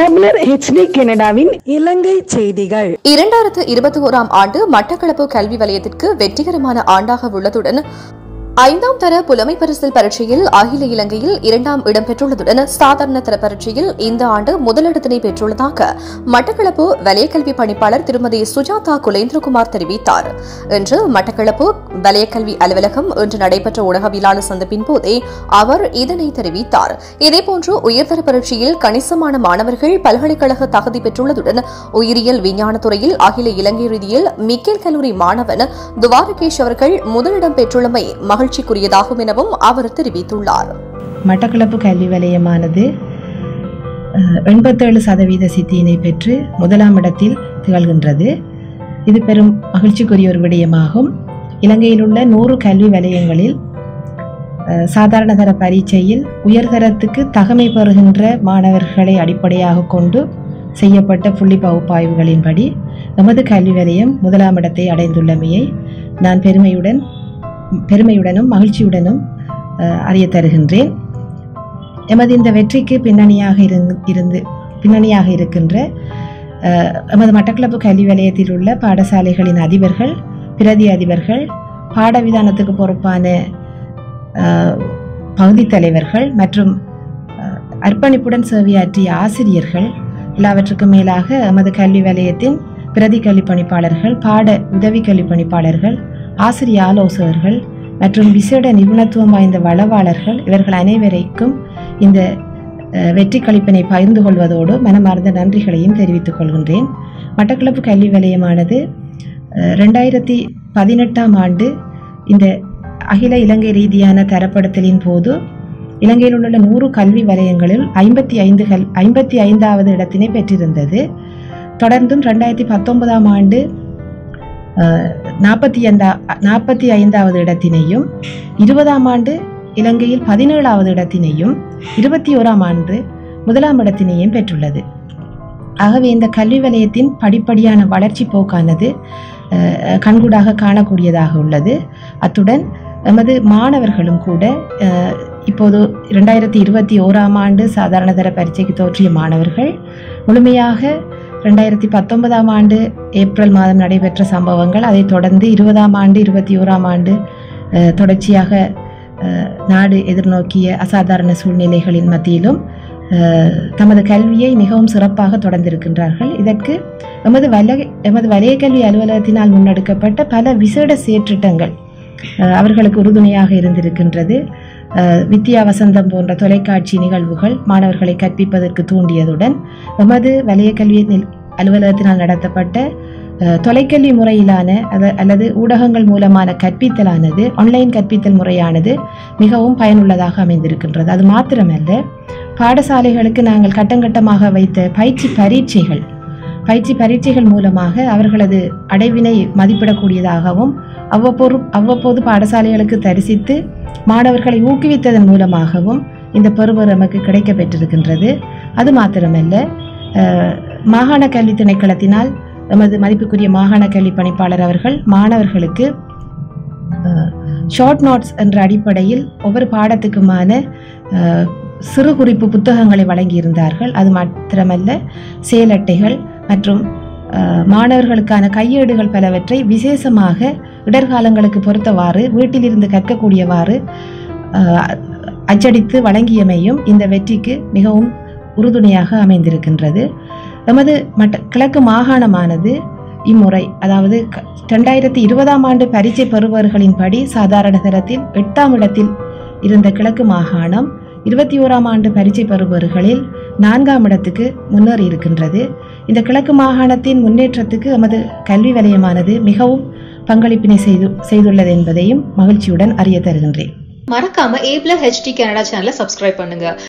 தமிழர் ஹெச்டி கனடாவின் இலங்கை செய்திகள் இரண்டாயிரத்து இருபத்தி ஓராம் ஆண்டு மட்டக்களப்பு கல்வி வலயத்திற்கு வெற்றிகரமான ஆண்டாக உள்ளதுடன் ஐந்தாம் தர புலமை பரிசில் பரீட்சையில் அகில இலங்கையில் இரண்டாம் இடம் பெற்றுள்ளதுடன் சாதாரண தர பரீட்சையில் இந்த ஆண்டு முதலிடத்தினை பெற்றுள்ளதாக மட்டக்களப்பு வலயக்கல்வி பணிப்பாளர் திருமதி சுஜாதா குலேந்திரகுமார் தெரிவித்தார் இன்று மட்டக்களப்பு வலயக்கல்வி அலுவலகம் இன்று நடைபெற்ற ஊடகவியலாளர் சந்திப்பின் போதே அவர் இதனை தெரிவித்தார் இதேபோன்று உயர்தர பரீட்சையில் கணிசமான மாணவர்கள் பல்கலைக்கழக தகுதி பெற்றுள்ளதுடன் உயிரியல் விஞ்ஞான துறையில் அகில இலங்கை ரீதியில் மிக்கேல் கல்லூரி மாணவன் துவாரகேஷ் அவர்கள் முதலிடம் பெற்றுள்ளமை மகிழ்ச்சிக்குரியதாகும் எனவும் அவர் தெரிவித்துள்ளார் மட்டக்களப்பு கல்வி வலயமானது அஹ், எண்பத்தேழு சதவீத சித்தியினை பெற்று முதலாம் இடத்தில் திகழ்கின்றது இது பெரும் மகிழ்ச்சிக்குரிய ஒரு விடயமாகும் இலங்கையில் உள்ள நூறு கல்வி வலயங்களில் அஹ், சாதாரண தர பரீட்சையில் உயர்தரத்துக்கு தகமை பெறுகின்ற மாணவர்களை அடிப்படையாக கொண்டு செய்யப்பட்ட புள்ளி பகுப்பாய்வுகளின்படி நமது கல்வி வலயம் முதலாம் இடத்தை அடைந்துள்ளமையை நான் பெருமையுடன் பெருமையுடனும் மகிழ்ச்சியுடனும் அஹ், அறியத் தருகின்றேன் எமது இந்த வெற்றிக்கு பின்னணியாக இருந் இருந்து பின்னணியாக இருக்கின்ற அஹ், எமது மட்டக்களப்பு கல்வி வலயத்தில் உள்ள பாடசாலைகளின் அதிபர்கள் பிரதி அதிபர்கள் பாடவிதானத்துக்கு பொறுப்பான அஹ், பகுதித் தலைவர்கள் மற்றும் அஹ், அர்ப்பணிப்புடன் சேவையாற்றிய ஆசிரியர்கள் எல்லாவற்றுக்கும் மேலாக எமது கல்வி வலயத்தின் பிரதி கல்வி பணிப்பாளர்கள் பாட உதவி கல்வி பணிப்பாளர்கள் ஆசிரிய ஆலோசகர்கள் மற்றும் விசேட நிபுணத்துவம் வாய்ந்த வளவாளர்கள் இவர்கள் அனைவரைக்கும் இந்த அஹ், வெற்றி கழிப்பினை பகிர்ந்து கொள்வதோடு மனமார்ந்த நன்றிகளையும் தெரிவித்துக் கொள்கின்றேன் மட்டக்களப்பு கல்வி வலயமானது அஹ், ரெண்டாயிரத்தி பதினெட்டாம் ஆண்டு இந்த அகில இலங்கை ரீதியான தரப்படுத்தலின் போது இலங்கையில் உள்ள நூறு கல்வி வலயங்களில் ஐம்பத்தி ஐந்து கல் ஐம்பத்தி ஐந்தாவது இடத்தினை பெற்றிருந்தது தொடர்ந்தும் ரெண்டாயிரத்தி பத்தொன்பதாம் ஆண்டு நாற்பத்தி ஐந்தா நாற்பத்தி ஐந்தாவது இடத்தினையும் இருபதாம் ஆண்டு இலங்கையில் பதினேழாவது இடத்தினையும் இருபத்தி ஓராம் ஆண்டு முதலாம் இடத்தினையும் பெற்றுள்ளது ஆகவே இந்த கல்வி வலயத்தின் படிப்படியான வளர்ச்சி போக்கானது அஹ், கண்கூடாக காணக்கூடியதாக உள்ளது அத்துடன் எமது மாணவர்களும் கூட அஹ், இப்போது இரண்டாயிரத்தி இருபத்தி ஓராம் ஆண்டு சாதாரண தர பரீட்சைக்கு தோற்றிய மாணவர்கள் முழுமையாக ரெண்டாயிரத்தி பத்தொன்பதாம் ஆண்டு ஏப்ரல் மாதம் நடைபெற்ற சம்பவங்கள் அதைத் தொடர்ந்து இருபதாம் ஆண்டு இருபத்தி ஓராம் ஆண்டு அஹ், தொடர்ச்சியாக அஹ், நாடு எதிர்நோக்கிய அசாதாரண சூழ்நிலைகளின் மத்தியிலும் அஹ், தமது கல்வியை மிகவும் சிறப்பாக தொடர்ந்திருக்கின்றார்கள் இதற்கு எமது வல எமது வலய கல்வி அலுவலகத்தினால் முன்னெடுக்கப்பட்ட பல விசேட செயற்றிட்டங்கள் அஹ், அவர்களுக்கு உறுதுணையாக இருந்திருக்கின்றது அஹ், வித்யா வசந்தம் போன்ற தொலைக்காட்சி நிகழ்வுகள் மாணவர்களை கற்பிப்பதற்கு தூண்டியதுடன் எமது வலய கல்வி நில்- அலுவலகத்தினால் நடத்தப்பட்ட அஹ், தொலைக்கல்வி முறையிலான அத- அல்லது ஊடகங்கள் மூலமான கற்பித்தலானது ஆன்லைன் கற்பித்தல் முறையானது மிகவும் பயனுள்ளதாக அமைந்திருக்கின்றது அது மாத்திரமல்ல பாடசாலைகளுக்கு நாங்கள் கட்டங்கட்டமாக வைத்த பயிற்சி பரீட்சைகள் பயிற்சி பரீட்சைகள் மூலமாக அவர்களது அடைவினை மதிப்பிடக்கூடியதாகவும் அவ்வப்போது அவ்வப்போது பாடசாலைகளுக்கு தரிசித்து மாணவர்களை ஊக்குவித்ததன் மூலமாகவும் இந்த பெறுவர் நமக்கு கிடைக்க பெற்றிருக்கின்றது அது மாத்திரமல்ல அஹ், மாகாண கல்வி திணைக்களத்தினால் எமது மதிப்புக்குரிய மாகாண கல்வி பணிப்பாளர் அவர்கள் மாணவர்களுக்கு ஷார்ட் நோட்ஸ் என்ற அடிப்படையில் ஒவ்வொரு பாடத்துக்குமான அஹ், சிறு குறிப்பு புத்தகங்களை வழங்கியிருந்தார்கள் அது மாத்திரமல்ல செயலட்டைகள் மற்றும் அஹ், மாணவர்களுக்கான கையேடுகள் பலவற்றை விசேஷமாக இடர்காலங்களுக்கு பொறுத்தவாறு வீட்டிலிருந்து கற்கக்கூடியவாறு அஹ், அச்சடித்து வழங்கியமையும் இந்த வெற்றிக்கு மிகவும் உறுதுணையாக அமைந்திருக்கின்றது எமது மட்ட கிழக்கு மாகாணமானது இம்முறை அதாவது க- ரெண்டாயிரத்தி இருபதாம் ஆண்டு பரீட்சை பெறுபவர்களின்படி சாதாரண தரத்தில் எட்டாம் இடத்தில் இருந்த கிழக்கு மாகாணம் இருபத்தி ஓராம் ஆண்டு பரீட்சை பெறுபவர்களில் நான்காம் இடத்துக்கு முன்னேறி இருக்கின்றது இந்த கிழக்கு மாகாணத்தின் முன்னேற்றத்துக்கு எமது கல்வி வலயமானது மிகவும் பங்களிப்பினை செய்து செய்துள்ளது என்பதையும் மகிழ்ச்சியுடன் அறிய தருகின்றேன் மறக்காம ஏப்ளர் ஹெச்டி கனடா சேனலை சப்ஸ்கிரைப் பண்ணுங்க